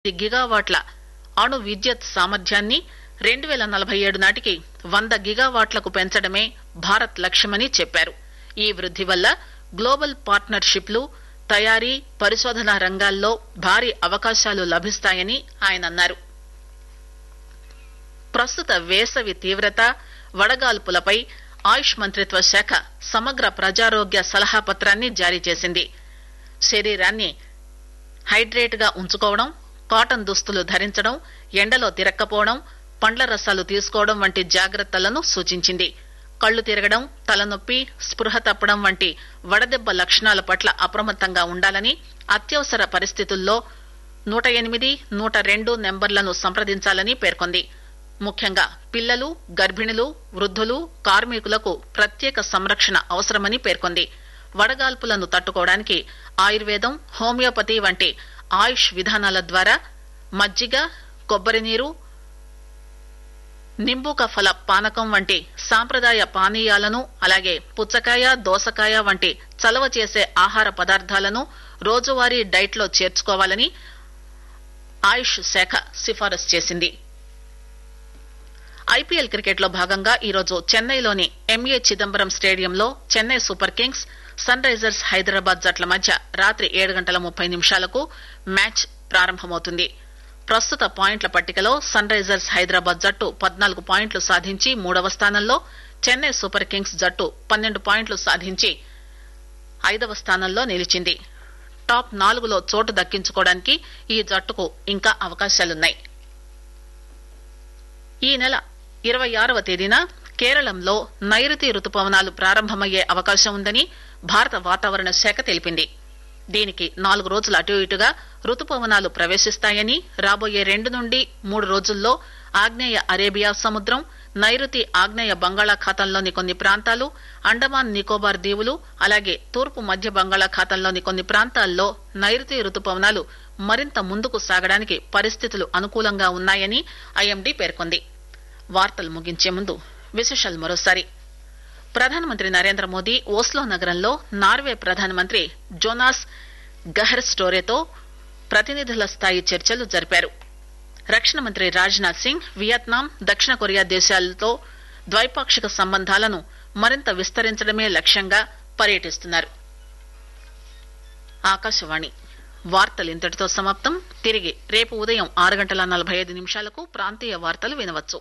గిగావాట్ల అణు విద్యుత్ సామర్థ్యాన్ని రెండు పేల నలభై ఏడు నాటికి వంద గిగావాట్లకు పెంచడమే భారత్ లక్ష్యమని చెప్పారు ఈ వృద్ది వల్ల గ్లోబల్ పార్ట్నర్షిప్ లు తయారీ పరిశోధన రంగాల్లో భారీ అవకాశాలు లభిస్తాయని ఆయన అన్నారు ప్రస్తుత వేసవి తీవ్రత వడగాల్పులపై ఆయుష్ మంత్రిత్వ శాఖ సమగ్ర ప్రజారోగ్య సలహా పత్రాన్ని జారీ చేసింది శరీరాన్ని హైడ్రేట్ గా ఉంచుకోవడం కాటన్ దుస్తులు ధరించడం ఎండలో తిరక్కపోవడం పండ్ల రసాలు తీసుకోవడం వంటి జాగ్రత్తలను సూచించింది కళ్లు తిరగడం తలనొప్పి స్పృహ తప్పడం వంటి వడదెబ్బ లక్షణాల పట్ల అప్రమత్తంగా ఉండాలని అత్యవసర పరిస్థితుల్లో నూట ఎనిమిది నూట రెండు నెంబర్లను సంప్రదించాలని పేర్కొంది ముఖ్యంగా పిల్లలు గర్భిణులు వృద్ధులు కార్మికులకు ప్రత్యేక సంరక్షణ అవసరమని పేర్కొంది వడగాల్పులను తట్టుకోవడానికి ఆయుర్వేదం హోమియోపతి వంటి ఆయుష్ విధానాల ద్వారా మజ్జిగ కొబ్బరి నీరు నింబూక ఫల పానకం వంటి సాంప్రదాయ పానీయాలను అలాగే పుచ్చకాయ దోసకాయ వంటి చలవ చేసే ఆహార పదార్థాలను రోజువారీ డైట్ లో చేర్చుకోవాలని ఆయుష్ శాఖ సిఫారసు చేసింది ఐపీఎల్ క్రికెట్ లో భాగంగా ఈరోజు చెన్నైలోని ఎంఏ చిదంబరం స్టేడియంలో Chennai super kings sun risers Hyderabad జట్ల మధ్య రాత్రి ఏడు గంటల ముప్పై నిమిషాలకు మ్యాచ్ ప్రారంభమవుతుంది ప్రస్తుత పాయింట్ల పట్టికలో సన్ రైజర్స్ హైదరాబాద్ జట్టు పద్నాలుగు పాయింట్లు సాధించి మూడవ స్థానంలో చెన్నై సూపర్ కింగ్స్ జట్టు పన్నెండు పాయింట్లు సాధించి ఐదవ స్థానంలో నిలిచింది టాప్ నాలుగులో చోటు దక్కించుకోవడానికి ఈ జట్టుకు ఇంకా అవకాశాలున్నాయి ఈ నెల ఇరవై ఆరవ తేదీన కేరళంలో నైరుతి రుతుపవనాలు ప్రారంభమయ్యే అవకాశం ఉందని భారత వాతావరణ శాఖ తెలిపింది దీనికి నాలుగు రోజులు అటు ఇటుగా రుతుపవనాలు ప్రవేశిస్తాయని రాబోయే రెండు నుండి మూడు రోజుల్లో ఆగ్నేయ అరేబియా సముద్రం నైరుతి ఆగ్నేయ బంగాళాఖాతంలోని కొన్ని ప్రాంతాలు అండమాన్ నికోబార్ దీవులు అలాగే తూర్పు మధ్య బంగాళాఖాతంలోని కొన్ని ప్రాంతాల్లో నైరుతి రుతుపవనాలు మరింత ముందుకు సాగడానికి పరిస్థితులు అనుకూలంగా ఉన్నాయని ఐఎండీ పేర్కొంది వార్తలు ముగించే ముందు విశేషాలు మరోసారి ప్రధానమంత్రి నరేంద్ర మోదీ ఓస్లో నగరంలో నార్వే ప్రధానమంత్రి జోనాస్ గహర్ స్టోరేతో ప్రతినిధుల స్థాయి చర్చలు జరిపారు రక్షణ మంత్రి రాజ్నాథ్ సింగ్ వియత్నాం దక్షిణ కొరియా దేశాలతో ద్వైపాక్షిక సంబంధాలను మరింత విస్తరించడమే లక్ష్యంగా పర్యటిస్తున్నారు ఆకాశవాణి వార్తలు ఇంతటితో సమాప్తం తిరిగి రేపు ఉదయం ఆరు గంటల నలభై ఐదు నిమిషాలకు ప్రాంతీయ వార్తలు వినవచ్చు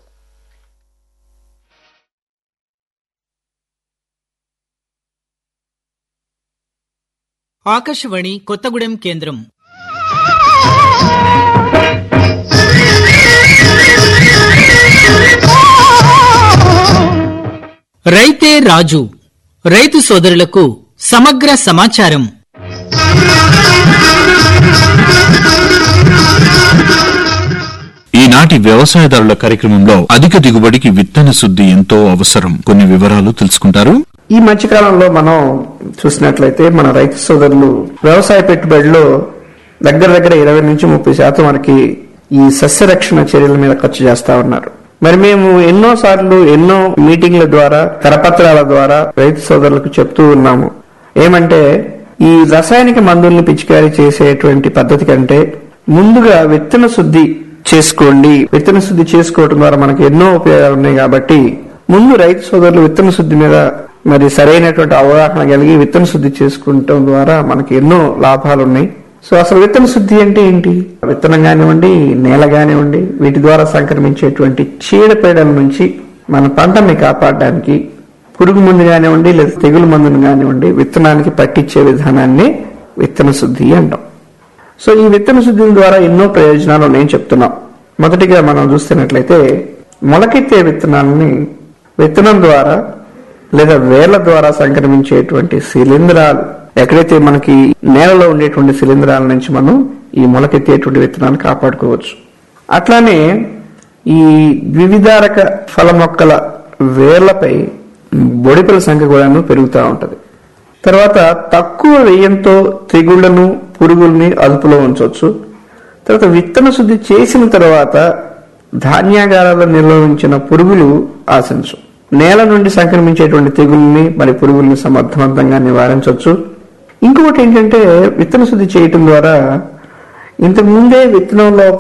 ఆకాశవాణి కొత్తగూడెం కేంద్రం రైతే రాజు రైతు సోదరులకు సమగ్ర సమాచారం ఈనాటి వ్యవసాయదారుల కార్యక్రమంలో అధిక దిగుబడికి విత్తన శుద్ధి ఎంతో అవసరం కొన్ని వివరాలు తెలుసుకుంటారు ఈ మధ్యకాలంలో మనం చూసినట్లయితే మన రైతు సోదరులు వ్యవసాయ పెట్టుబడిలో దగ్గర దగ్గర ఇరవై నుంచి ముప్పై శాతం వరకు ఈ సస్య రక్షణ చర్యల మీద ఖర్చు చేస్తా ఉన్నారు మరి మేము ఎన్నో సార్లు ఎన్నో మీటింగ్ల ద్వారా కరపత్రాల ద్వారా రైతు సోదరులకు చెప్తూ ఉన్నాము ఏమంటే ఈ రసాయనిక మందుల్ని పిచికారీ చేసేటువంటి పద్ధతి కంటే ముందుగా విత్తన శుద్ధి చేసుకోండి విత్తన శుద్ధి చేసుకోవడం ద్వారా మనకి ఎన్నో ఉపయోగాలు ఉన్నాయి కాబట్టి ముందు రైతు సోదరులు విత్తన శుద్ధి మీద మరి సరైనటువంటి అవగాహన కలిగి విత్తన శుద్ధి చేసుకుంటం ద్వారా మనకి ఎన్నో లాభాలు ఉన్నాయి సో అసలు విత్తన శుద్ధి అంటే ఏంటి విత్తనం కానివ్వండి నేల కానివ్వండి వీటి ద్వారా సంక్రమించేటువంటి చీడపీడల నుంచి మన పంటని కాపాడడానికి పురుగు మందు కానివ్వండి లేదా తెగులు మందును కానివ్వండి విత్తనానికి పట్టించే విధానాన్ని విత్తన శుద్ధి అంటాం సో ఈ విత్తన శుద్ధి ద్వారా ఎన్నో ప్రయోజనాలు ఉన్నాయని చెప్తున్నాం మొదటిగా మనం చూస్తున్నట్లయితే మొలకెత్తే విత్తనాలని విత్తనం ద్వారా లేదా వేళ్ల ద్వారా సంక్రమించేటువంటి శిలీంధ్రాలు ఎక్కడైతే మనకి నేలలో ఉండేటువంటి శిలీంధ్రాల నుంచి మనం ఈ మొలకెత్తేటువంటి విత్తనాలు కాపాడుకోవచ్చు అట్లానే ఈ వివిధారక ఫల మొక్కల వేర్లపై బొడిపల సంఖ్య కూడాను పెరుగుతూ ఉంటది తర్వాత తక్కువ వ్యయంతో తెగుళ్లను పురుగుల్ని అదుపులో ఉంచవచ్చు తర్వాత విత్తన శుద్ధి చేసిన తర్వాత ధాన్యాగారాల్లో నిల్వ ఉంచిన పురుగులు ఆశించు నేల నుండి సంక్రమించేటువంటి తెగుల్ని మరి పురుగుల్ని సమర్థవంతంగా నివారించవచ్చు ఇంకొకటి ఏంటంటే విత్తన శుద్ధి చేయటం ద్వారా ఇంతకు ముందే విత్తనంలో